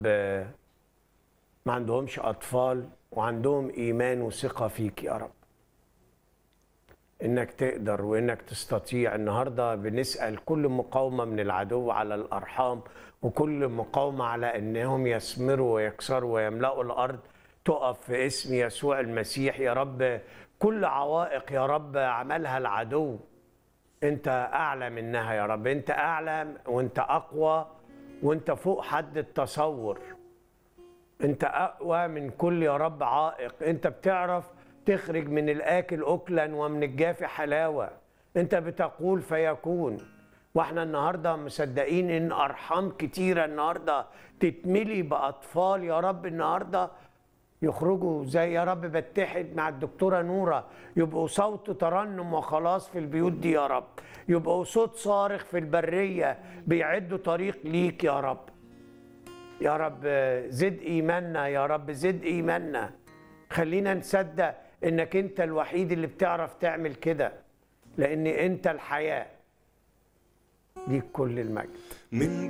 ب- ما عندهمش اطفال وعندهم ايمان وثقه فيك يا رب انك تقدر وانك تستطيع النهارده بنسال كل مقاومه من العدو على الارحام وكل مقاومه على انهم يثمروا ويكسروا ويملأوا الارض تقف في اسم يسوع المسيح يا رب كل عوائق يا رب عملها العدو انت اعلى منها يا رب انت اعلى وانت اقوى وانت فوق حد التصور انت اقوى من كل يا رب عائق انت بتعرف تخرج من الاكل اكلا ومن الجاف حلاوه انت بتقول فيكون واحنا النهارده مصدقين ان ارحام كتيره النهارده تتملي باطفال يا رب النهارده يخرجوا زي يا رب بتحد مع الدكتوره نوره يبقوا صوت ترنم وخلاص في البيوت دي يا رب يبقوا صوت صارخ في البريه بيعدوا طريق ليك يا رب يا رب زد ايماننا يا رب زد ايماننا خلينا نصدق انك انت الوحيد اللي بتعرف تعمل كده لان انت الحياه ليك كل المجد من